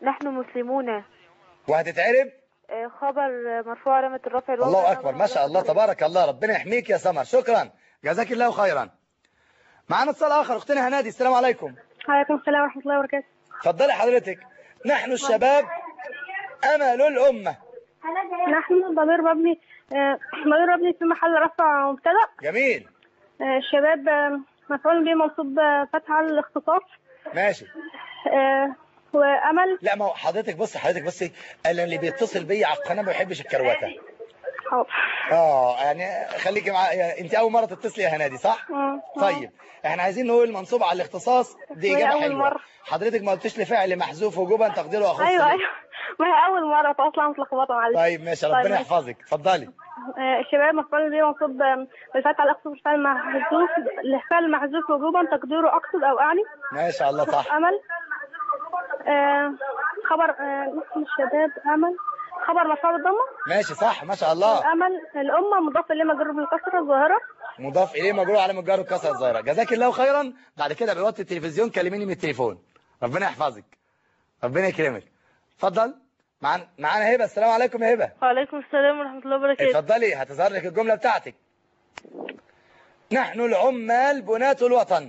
نحن مسلمون وهتتعرب آه، خبر آه، مرفوع علامة الرفع الواو الله والنصب أكبر ما شاء الله تبارك الله ربنا يحميك يا سمر شكرا جزاك الله خيرا معانا اتصال آخر أختنا هنادي السلام عليكم عليكم السلام ورحمة الله وبركاته اتفضلي حضرتك نحن الشباب أمل الأمة نحن ضمير مبني آه، ضمير مبني في محل رفع مبتدأ جميل آه، الشباب آه، مفعول به منصوب آه، فتحة على الاختصاص ماشي آه، وأمل لا ما هو حضرتك بصي حضرتك بصي انا اللي بيتصل بيا على القناه ما بيحبش الكروته حاضر اه يعني خليكي مع يعني انت اول مره تتصلي يا هنادي صح آه، آه. طيب احنا عايزين نقول منصوب على الاختصاص دي وهي اجابه أول حلوه مرة. حضرتك ما قلتش لي فعل محذوف وجوبا تقديره اخص أيوه ليه؟ أيوه ما هي أول مرة فأصلا متلخبطة معلش طيب ماشي طيب، ربنا ماشي. يحفظك اتفضلي آه، الشباب مفعول به منصوب آه، بالفتحة على الاختصاص الفعل محذوف الفعل محذوف وجوبا تقديره أقصد أو أعني ما شاء الله صح أمل آه، خبر آه، اسم الشباب أمل خبر مرفوع بالضمة ماشي صح ما شاء الله أمل الأمة مضاف إليه مجرور بالكسرة الظاهرة مضاف اليه مجرور على مجرور كسر الظاهره جزاك الله خيرا بعد كده بوقت التلفزيون كلميني من التليفون ربنا يحفظك ربنا يكرمك اتفضل معانا معانا هبه السلام عليكم يا هبه وعليكم السلام ورحمة الله وبركاته اتفضلي هتظهر لك الجملة بتاعتك نحن العمال بناة الوطن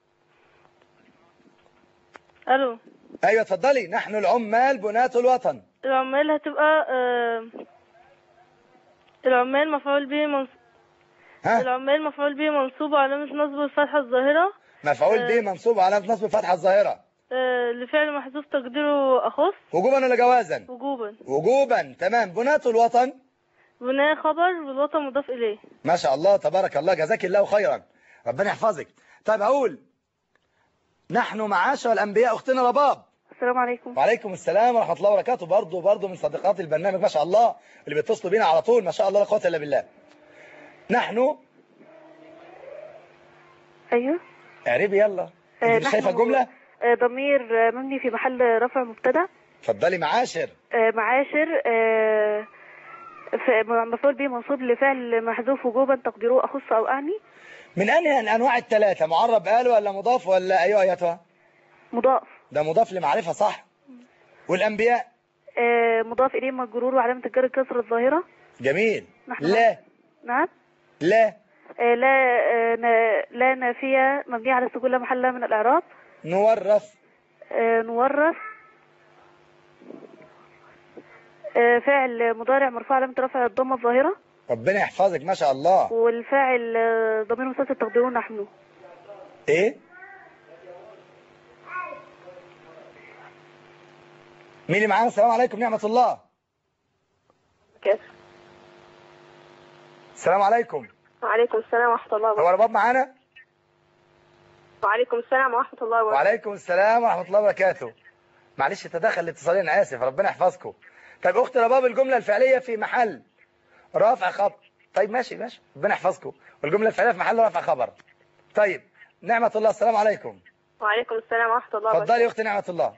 ألو ايوه اتفضلي نحن العمال بناة الوطن العمال هتبقى آه، العمال مفعول به منص... ها العمال مفعول به منصوب علامة نصب الفتحة الظاهرة مفعول آه. به منصوب على نصب فتحة الظاهرة آه، لفعل محذوف تقديره أخص وجوبا ولا جوازا وجوبا وجوبا تمام بناة الوطن بناء خبر والوطن مضاف إليه ما شاء الله تبارك الله جزاك الله خيرا ربنا يحفظك طيب هقول نحن معاشر الأنبياء أختنا رباب السلام عليكم وعليكم السلام ورحمة الله وبركاته برضه برضه من صديقات البرنامج ما شاء الله اللي بيتصلوا بينا على طول ما شاء الله لا قوة إلا بالله نحن أيوه اعربي يلا انت مش شايفة الجملة آه، ضمير آه، مبني في محل رفع مبتدأ اتفضلي معاشر آه، معاشر آه، ف- مفعول به منصوب لفعل محذوف وجوبا تقديره أخص أو أعني من انهي الانواع الثلاثة معرب قال ولا مضاف ولا ايوه ايتها مضاف ده مضاف لمعرفة صح والانبياء آه، مضاف إليه مجرور وعلامة الجر الكسر الظاهرة جميل نحن- لا نعم لا آه، لا آه، نا- لا نافية مبنية على السكون لا محل لها من الإعراب نورث آه، نورث آه، فاعل مضارع مرفوع علامة رفع الضمة الظاهرة ربنا يحفظك ما شاء الله والفاعل آه، ضمير مستتر تقديره نحن ايه مين اللي معانا السلام عليكم نعمة الله السلام عليكم وعليكم السلام ورحمة الله هو رباب معانا وعليكم السلام ورحمة الله وعليكم السلام ورحمة الله وبركاته معلش تدخل الاتصالين انا اسف ربنا يحفظكم طيب اخت رباب الجملة الفعلية في محل رفع خبر طيب ماشي ماشي ربنا يحفظكم والجملة الفعلية في محل رفع خبر طيب نعمة الله السلام عليكم وعليكم السلام ورحمة الله اتفضلي يا اختي نعمة الله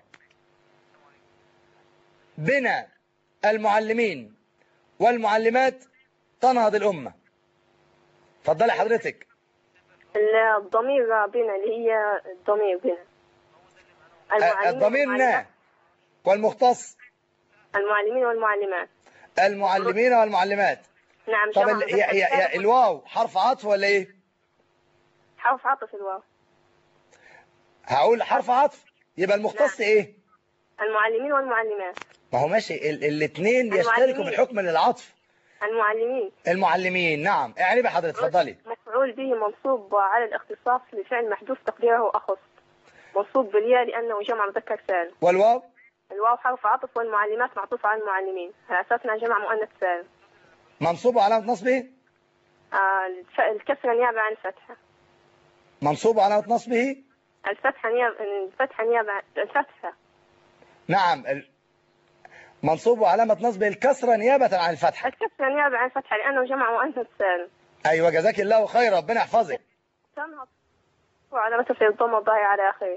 بنا المعلمين والمعلمات تنهض الأمة اتفضلي حضرتك الضمير بنا اللي هي الضمير بنا آه، الضمير نا والمختص المعلمين والمعلمات المعلمين والمعلمات نعم طب جمع ال... هي... هي... هي الواو حرف عطف ولا ايه حرف عطف الواو هقول حرف عطف يبقى المختص ايه المعلمين والمعلمات ما هو ماشي ال... الاثنين يشتركوا المعلمين. في الحكم للعطف المعلمين المعلمين نعم اعربي حضرتك اتفضلي مفعول به منصوب على الاختصاص لفعل محذوف تقديره أخص منصوب بالياء لأنه جمع مذكر سالم والواو الواو حرف عطف والمعلمات معطوف على المعلمين على أساسنا جمع مؤنث سالم منصوب علامة نصبه آه، الف- الكسرة نيابة عن الفتحة منصوب علامة نصبه الفتحة نيابة الفتحة نيابة عن الفتحة نعم ال... منصوب علامة نصبه الكسرة نيابة عن الفتحة الكسرة نيابة عن الفتحة لأنه جمع مؤنث سالم أيوة جزاك الله خير ربنا يحفظك تنهض وعلامة في الضمة الظاهرة على آخره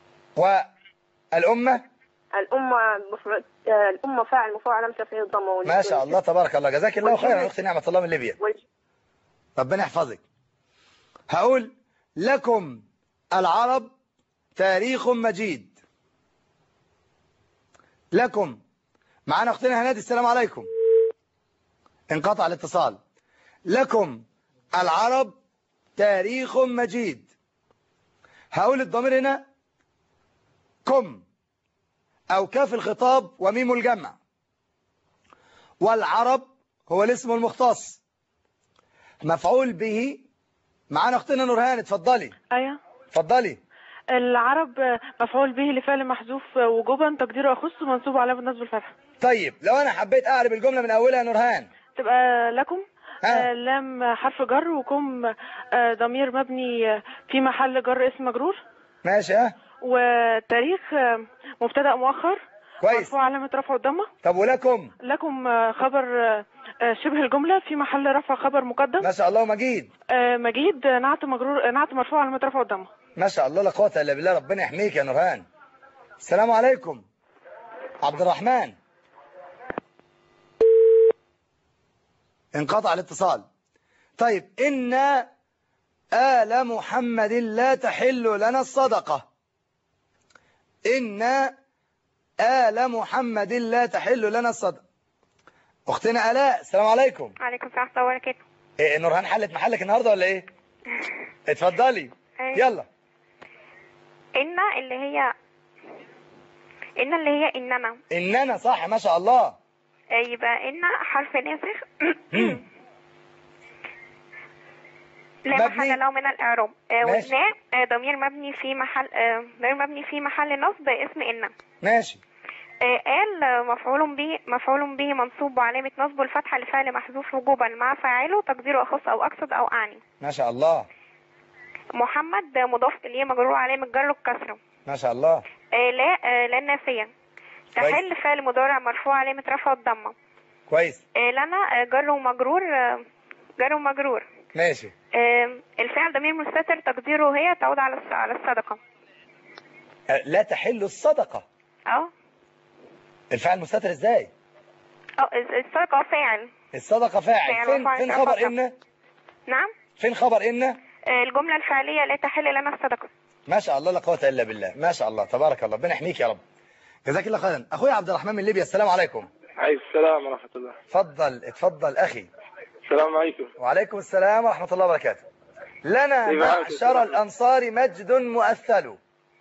والأمة الأمة مفعول آه، الأمة فاعل مفعول علامة في الضمة ما شاء الله تبارك الله جزاك الله خيرا والجملة- أختي نعمة الله من ليبيا وال- ربنا يحفظك هقول لكم العرب تاريخ مجيد لكم معانا اختنا هنادي السلام عليكم انقطع الاتصال لكم العرب تاريخ مجيد هقول الضمير هنا كم او كاف الخطاب وميم الجمع والعرب هو الاسم المختص مفعول به معانا اختنا نورهان اتفضلي ايوه اتفضلي العرب مفعول به لفعل محذوف وجوبا تقديره اخص منصوب على بالنسبه الفتح طيب لو انا حبيت اقلب الجمله من اولها يا نورهان تبقى لكم ها. آه، لام حرف جر وكم آه، ضمير مبني آه، في محل جر اسم مجرور ماشي ها وتاريخ آه، مبتدا مؤخر كويس مرفوع علامه رفع الضمه طب ولكم لكم آه، خبر آه، آه، شبه الجمله في محل رفع خبر مقدم ما شاء الله مجيد آه، مجيد آه، نعت مجرور آه، نعت مرفوع علامه رفع الضمه ما شاء الله لا قوه الا بالله ربنا يحميك يا نورهان السلام عليكم عبد الرحمن انقطع الاتصال طيب إن آل محمد لا تحل لنا الصدقة إن آل محمد لا تحل لنا الصدقة أختنا آلاء السلام عليكم عليكم السلام ورحمة الله وبركاته إيه نورهان حلت محلك النهاردة ولا إيه اتفضلي أيوة. يلا إن اللي هي إن اللي هي إنما إننا صح ما شاء الله آه، يبقى إن حرف ناسخ مم. لا مبني. محل له من الإعراب آه، ماشي. وإن آه، ضمير مبني في محل آه، ضمير مبني في محل نصب اسم إن ماشي آه، قال آه، مفعول به مفعول به منصوب وعلامة نصبه الفتحة لفعل محذوف وجوبا مع فاعله تقديره أخص أو أقصد أو أعني ما شاء الله محمد آه، مضاف إليه مجرور علامة جر الكسرة ما شاء الله آه، لا آه، لا النافية تحل فعل مضارع مرفوع علامة رفع الضمة كويس آه، لنا آه، جر ومجرور آه، جر ومجرور ماشي آه، الفعل ضمير مستتر تقديره هي تعود على الص- على الصدقة أه، لا تحل الصدقة اه الفعل مستتر ازاي اه الصدقة فاعل الصدقة فاعل فاعل فين وفاعل فين فاعل. خبر إن نعم فين خبر إن آه، الجملة الفعلية لا تحل لنا الصدقة ما شاء الله لا قوة إلا بالله ما شاء الله تبارك الله ربنا يحميك يا رب جزاك الله خيرا أخويا عبد الرحمن من ليبيا السلام عليكم عليكم السلام ورحمة الله اتفضل اتفضل أخي السلام عليكم وعليكم السلام ورحمة الله وبركاته لنا كيف حالك؟ معشر الأنصار مجد مؤثل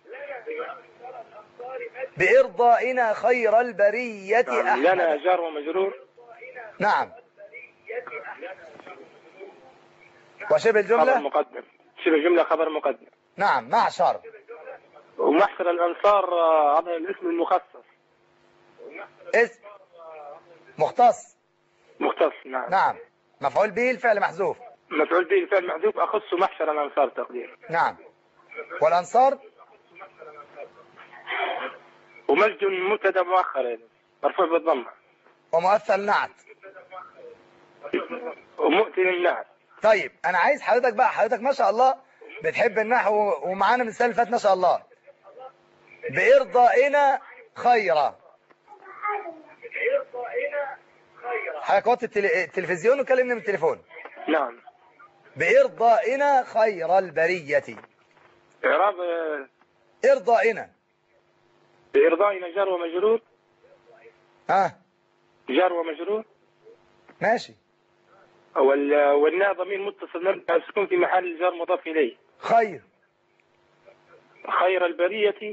بإرضائنا خير البرية نعم. لنا أحمد جار ومجرور نعم وشبه خبر الجملة مقدم شبه جملة خبر مقدم نعم معشر ومحصر الأنصار آه، هذا الاسم المخصص اسم مختص مختص نعم نعم مفعول به الفعل محذوف مفعول به الفعل محذوف أخص محشر الأنصار تقدير نعم والأنصار ومسجد مبتدا مؤخر يعني مرفوع بالضمة ومؤثل نعت ومؤتي النعت طيب أنا عايز حضرتك بقى حضرتك ما شاء الله بتحب النحو ومعانا من السنة اللي فاتت ما شاء الله بإرضائنا خيرا حضرتك وطي التلي- التلفزيون وكلمني من التليفون نعم بإرضائنا خير البرية إعراب آه، إرضائنا بإرضائنا جار ومجرور ها جار ومجرور ماشي وال- والناء ضمير متصل مبني على السكون في محل جار مضاف إليه خير خير البرية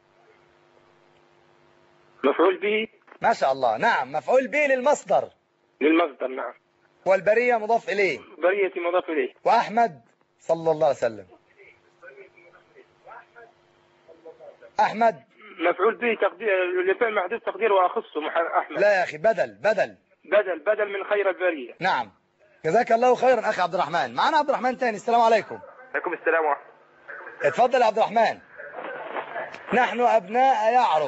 مفعول به ما شاء الله نعم مفعول به للمصدر للمصدر نعم والبرية مضاف إليه برية مضاف إليه وأحمد صلى الله عليه وسلم أحمد مفعول به تقدير لفعل محذوف تقديره وأخصه مح- أحمد لا يا أخي بدل بدل بدل بدل من خير البرية نعم جزاك الله خيرا أخي عبد الرحمن معنا عبد الرحمن تاني السلام عليكم عليكم السلام ورحمة اتفضل يا عبد الرحمن نحن أبناء يعرب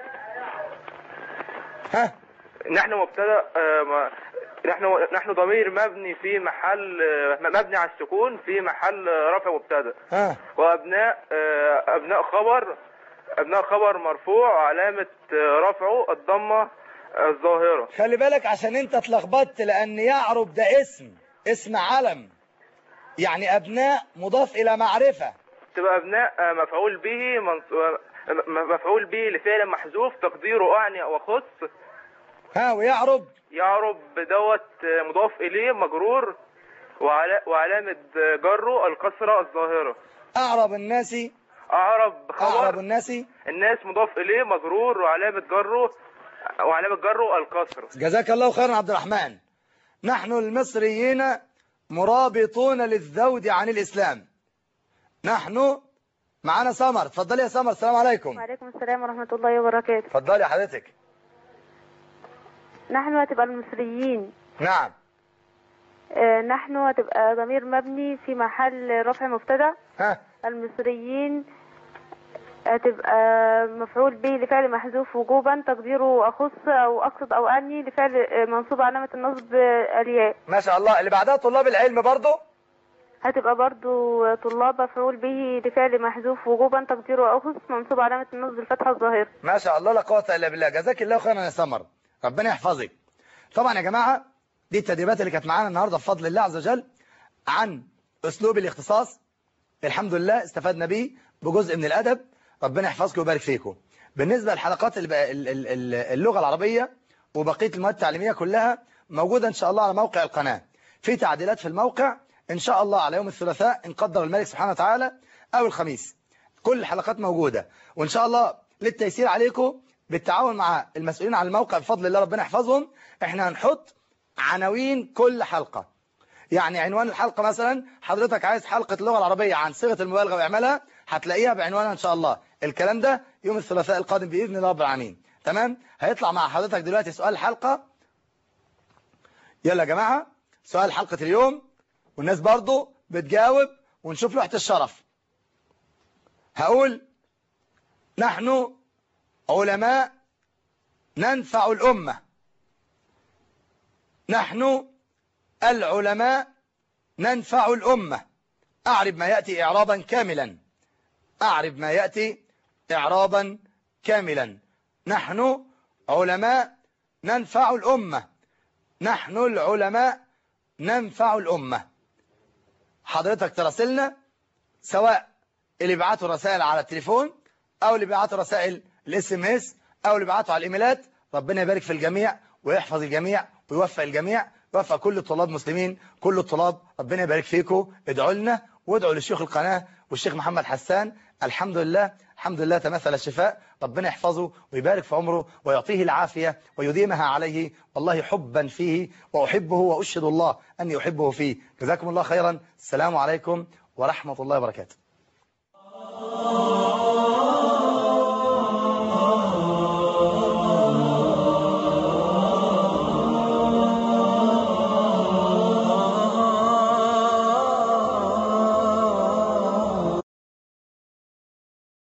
ها نحن مبتدا آه، ما- نحن نحن ضمير مبني في محل آه، مبني على السكون في محل آه، رفع مبتدا ها وابناء آه، ابناء خبر ابناء خبر مرفوع علامه آه، رفعه الضمه آه، الظاهره خلي بالك عشان انت اتلخبطت لأن يعرب ده اسم اسم علم يعني أبناء مضاف إلى معرفة تبقى ابناء آه، مفعول به منص- آه، م- مفعول به لفعل محذوف تقديره أعني وخص ها ويعرب يعرب دوت مضاف إليه مجرور وعلا- وعلامة جره الكسرة الظاهرة أعرب الناس أعرب أعرب خبر الناس الناس مضاف إليه مجرور وعلامة جره وعلامة جره الكسرة جزاك الله خيرا عبد الرحمن نحن المصريين مرابطون للذود عن الإسلام نحن معانا سمر اتفضلي يا سمر السلام عليكم وعليكم السلام ورحمة الله وبركاته اتفضلي يا حضرتك نحن هتبقى المصريين نعم آه، نحن هتبقى ضمير مبني في محل رفع مبتدا ها المصريين هتبقى مفعول به لفعل محذوف وجوبا تقديره أخص أو أقصد أو أني لفعل آه، منصوب علامة النصب آه، الياء ما شاء الله اللي بعدها طلاب العلم برضو هتبقى برضو طلاب مفعول به لفعل محذوف وجوبا تقديره أخص منصوب علامة النصب الفتحة الظاهرة ما شاء الله لا قوة إلا بالله جزاك الله خيرا يا سمر ربنا يحفظك طبعا يا جماعة دي التدريبات اللي كانت معانا النهاردة بفضل الله عز وجل عن أسلوب الاختصاص الحمد لله استفدنا بيه بجزء من الأدب ربنا يحفظكم ويبارك فيكم بالنسبة للحلقات الب- ال- ال- ال- اللغة العربية وبقية المواد التعليمية كلها موجودة إن شاء الله على موقع القناة في تعديلات في الموقع إن شاء الله على يوم الثلاثاء إن قدر الملك سبحانه وتعالى أو الخميس كل الحلقات موجودة وإن شاء الله للتيسير عليكم بالتعاون مع المسؤولين عن الموقع بفضل الله ربنا يحفظهم احنا هنحط عناوين كل حلقة يعني عنوان الحلقة مثلا حضرتك عايز حلقة اللغة العربية عن صيغة المبالغة واعملها هتلاقيها بعنوانها ان شاء الله الكلام ده يوم الثلاثاء القادم بإذن الله رب العالمين تمام هيطلع مع حضرتك دلوقتي سؤال الحلقة يلا يا جماعة سؤال حلقة اليوم والناس برضو بتجاوب ونشوف لوحة الشرف هقول نحن علماء ننفع الأمة نحن العلماء ننفع الأمة أعرب ما يأتي إعرابا كاملا أعرب ما يأتي إعرابا كاملا نحن علماء ننفع الأمة نحن العلماء ننفع الأمة حضرتك تراسلنا سواء اللي بيبعتوا رسائل على التليفون أو اللي بيبعتوا رسائل الاس ام اس أو اللي بيبعتوا على الإيميلات ربنا يبارك في الجميع ويحفظ الجميع ويوفق الجميع ويوفق كل الطلاب المسلمين كل الطلاب ربنا يبارك فيكم ادعوا لنا وادعوا للشيخ القناة والشيخ محمد حسان الحمد لله الحمد لله تمثل الشفاء ربنا يحفظه ويبارك في عمره ويعطيه العافية ويديمها عليه والله حبا فيه وأحبه وأشهد الله أني أحبه فيه جزاكم الله خيرا السلام عليكم ورحمة الله وبركاته